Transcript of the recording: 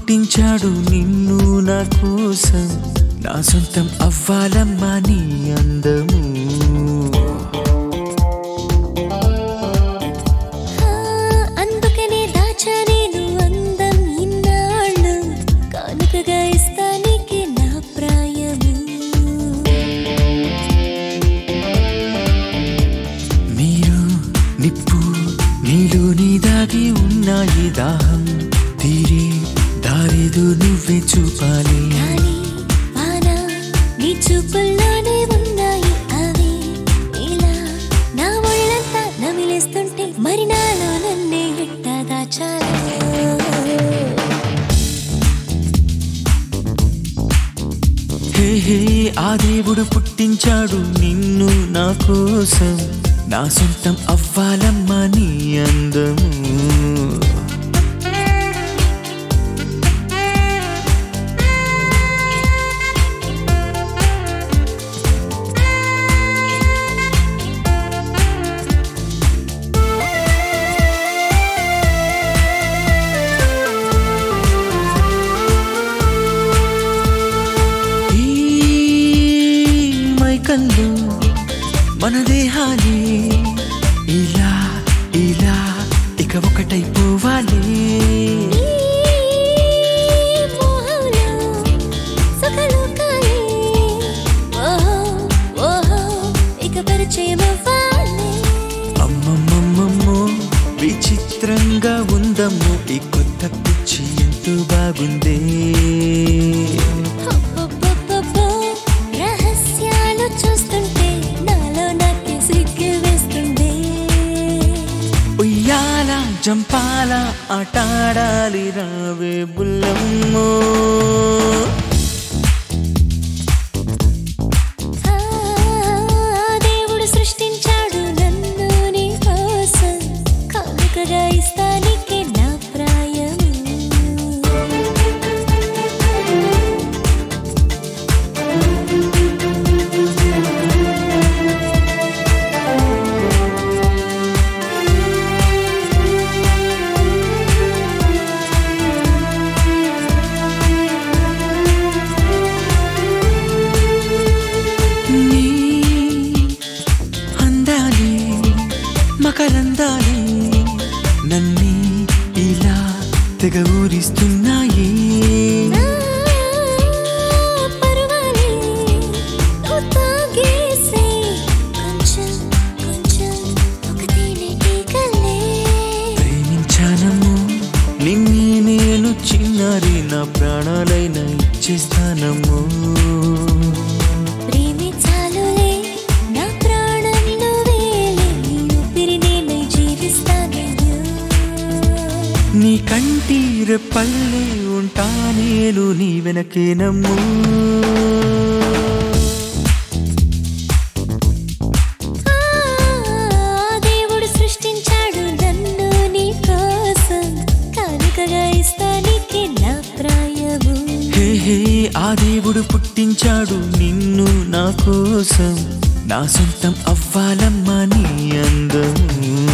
పుట్టించాడు నిన్ను నా కోసం నా సొంతం అవ్వాలమ్మా నీ అందము ఆ, అందుకనే దాచా నేను అందం ఇన్నాళ్ళు కానుకగా ఇస్తానికి నా ప్రాయము మీరు నిప్పు నీలో నీ దాగి ఉన్నాయి దాహం తీరే దారేదో నువ్వే చూపాలి గాలి వాన నీ చూపుల్లోనే ఉన్నాయి అవి ఇలా నా ఒళ్ళంతా నమిలేస్తుంటే మరి నాలో నన్నే ఎట్టా దాచాలో హే హే ఆ దేవుడు పుట్టించాడు నిన్ను నా కోసం నా సొంతం అవ్వాలమ్మా నీ అందము ఈ మైకల్లో మన దేహాలే ఇలా ఇలా ఇక ఒకటైపోవాలి ఈ మోహంలో సుఖలోకాలే ఓహో ఓహో ఇక పరిచయం అవ్వాలి అమ్మమ్మమ్మమ్మో విచిత్రంగా ఉందమ్మో ఈ కొత్త పిచ్చి ఎంతో బాగుందే అబ్బబ్బబ్బబ్బో, రహస్యాలు చూస్తుంటే నాలో నాకే సిగ్గు వేస్తుంది ఉయ్యాల జంపాల ఆటాడాలి రావే బుల్లమ్మో ఆ, దేవుడు సృష్టించాడు నన్ను నీ కోసం కానుకగా ఇస్తానికి నా ప్రాయము నీ అందాలే మకరందాలే నన్నే ఇలా తెగ ఊరిస్తున్నాయి నా పర్వాలే నువ్వు తాగేసే కొంచెం కొంచెం ఒక తేనెటీగలే ప్రేమించానము నిన్నే నేను చిన్నారి నా ప్రాణాలైన ఇచ్చేస్తానము ప్రేమి చాలులే నా ప్రాణం నువ్వేలే నీ ఊపిరి నేనై జీవిస్తాను నీ కంటి రెప్పల్లే ఉంటా నేను నీ వెనకేనమ్ము ఆ, దేవుడు సృష్టించాడు నన్ను నీ కోసం కానుకగా ఇస్తానికి నా ప్రాయము హే హే ఆ దేవుడు పుట్టించాడు నిన్ను నా కోసం నా సొంతం అవ్వాలమ్మా నీ అందము